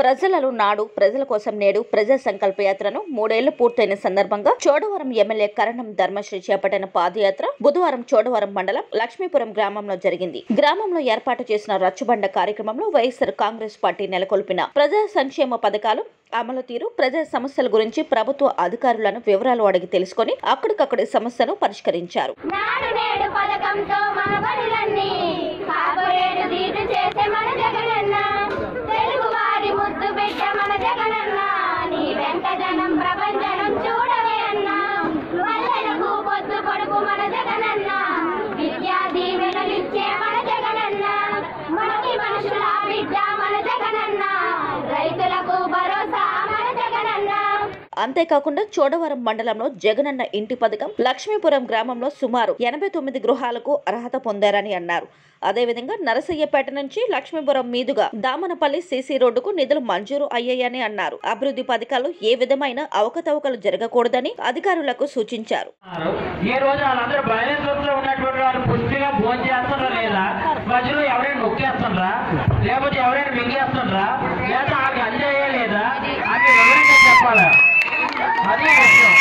ప్రజలలో నాడు ప్రజల కోసం నేడు ప్రజా సంకల్ప యాత్రను మూడేళ్లు పూర్తయిన సందర్భంగా చోడవరం ఎమ్మెల్యే కరణం ధర్మశ్రీ చేపట్టిన పాదయాత్ర బుధవారం చోడవరం మండలం లక్ష్మీపురం గ్రామంలో జరిగింది గ్రామంలో ఏర్పాటు చేసిన రచ్చుబండ కార్యక్రమంలో వైఎస్ఆర్ కాంగ్రెస్ పార్టీ నెలకొల్పిన ప్రజా సంక్షేమ పథకాలు అమలు తీరు ప్రజా సమస్యల గురించి ప్రభుత్వ అధికారులను వివరాలు అడిగి తెలుసుకొని అక్కడికక్కడి సమస్యను పరిష్కరించారు నాడు నేడు పథకంతో మన బడులన్నీ కార్పొరేట్ దీటు చేసే మన జగనన్న తెలుగు వారి ముద్దు బిడ్డ మన జగనన్న నీ వెంట జనం ప్రపంచనం చూడవే అన్నా పల్లెలకు పొద్దు పొడుపు మన జగనన్న విద్యా దీవెనలిచ్చే మన జగనన్న మనకి మనుషుల బిడ్డ మన జగనన్న రైతులకు భరోసా మన జగనన్న అంతేకాకుండా చోడవరం మండలంలో జగనన్న ఇంటి పథకం లక్ష్మీపురం గ్రామంలో సుమారు ఎనభై తొమ్మిది గృహాలకు అర్హత పొందారని అన్నారు అదేవిధంగా నరసయ్యపేట నుంచి లక్ష్మీపురం మీదుగా దామనపల్లి సీసీ రోడ్డుకు నిధులు మంజూరు అయ్యాయని అన్నారు అభివృద్ధి పథకాలు ఏ విధమైన అవకతవకలు జరగకూడదని అధికారులకు సూచించారు ఈ రోజు వాళ్ళందరూ బయలుదేరులో ఉన్నటువంటి వాళ్ళు పుష్టిగా భోజనం చేస్తున్నారా లేదా మధ్యలో ఎవరైనా నొక్కేస్తున్నారా లేకపోతే ఎవరైనా మింగేస్తున్నారా లేదా వాళ్ళకి అందేయా లేదా అది వివరంగా చెప్పాలా అది విషయం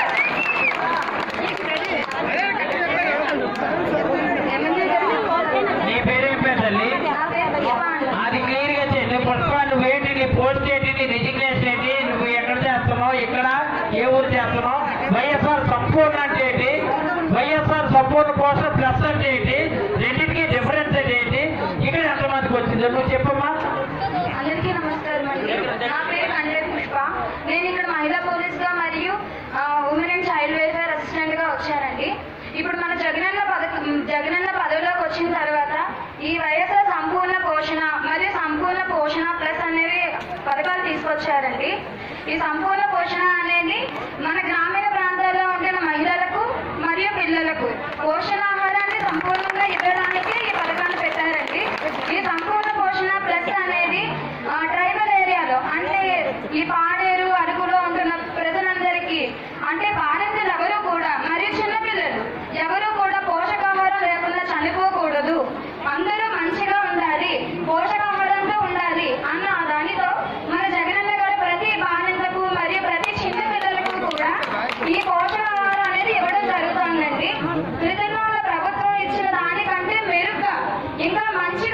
నీ పేరేం పేరు తల్లి అది క్లియర్ గా చేయండి పుష్ప నువ్వు ఏంటి నీ పోస్ట్ ఏంటి నీ రిజిగ్నేషన్ ఏంటి నువ్వు ఎక్కడ చేస్తున్నావు ఇక్కడ ఏ ఊరు చేస్తున్నావు వైఎస్ఆర్ సంపూర్ణ అంటే ఏంటి వైఎస్ఆర్ సంపూర్ణ పోషణ ప్లస్ అంటే ఏంటి రెండింటికి డిఫరెన్స్ అంటే ఏంటి ఇక్కడ ఎంతమందికి వచ్చింది నువ్వు చెప్పమ్మా అందరికీ నమస్కారం అండి నా పేరు కండ్రెట్ పుష్ప నేను ఇక్కడ మహిళా పోలీస్ గా మరియు women and child welfare assistant గా వచ్చానండి ఇప్పుడు మన జగనన్న పథకం జగనన్న పదవిలోకి వచ్చిన తర్వాత ఈ వైఎస్ఆర్ సంపూర్ణ పోషణ మరియు సంపూర్ణ పోషణ ప్లస్ అనేవి పథకాలు తీసుకొచ్చారండి ఈ సంపూర్ణ పోషణ అనేది మన గ్రామీణ ప్రాంతాల్లో ఉంటున్న మహిళలకు మరియు పిల్లలకు పోషణాహారాన్ని సంపూర్ణంగా ఇవ్వడానికి ఈ పథకాన్ని పెట్టారండి ఈ సంపూర్ణ పోషణ ప్లస్ అనేది ఆ, ట్రైబల్ ఏరియాలో అంటే ఈ పాడేరు అరకులో ఉంటున్న ప్రజలందరికీ అంటే బాలింతలు ఎవరు కూడా మరియు చిన్నపిల్లలు ఎవరు కూడా పోషకాహారం లేకుండా చనిపోకూడదు అందరూ మంచిగా ఉండాలి పోషకాహారంతో ఉండాలి అన్న దానితో మన జగనన్న గారు ప్రతి బాలింతకు మరియు ప్రతి చిన్న పిల్లలకు కూడా ఈ పోషకాహారం అనేది ఇవ్వడం జరుగుతుందండి క్రితంలో ఉన్న ప్రభుత్వం ఇచ్చిన దానికంటే మెరుగ్గా ఇంకా మంచిగా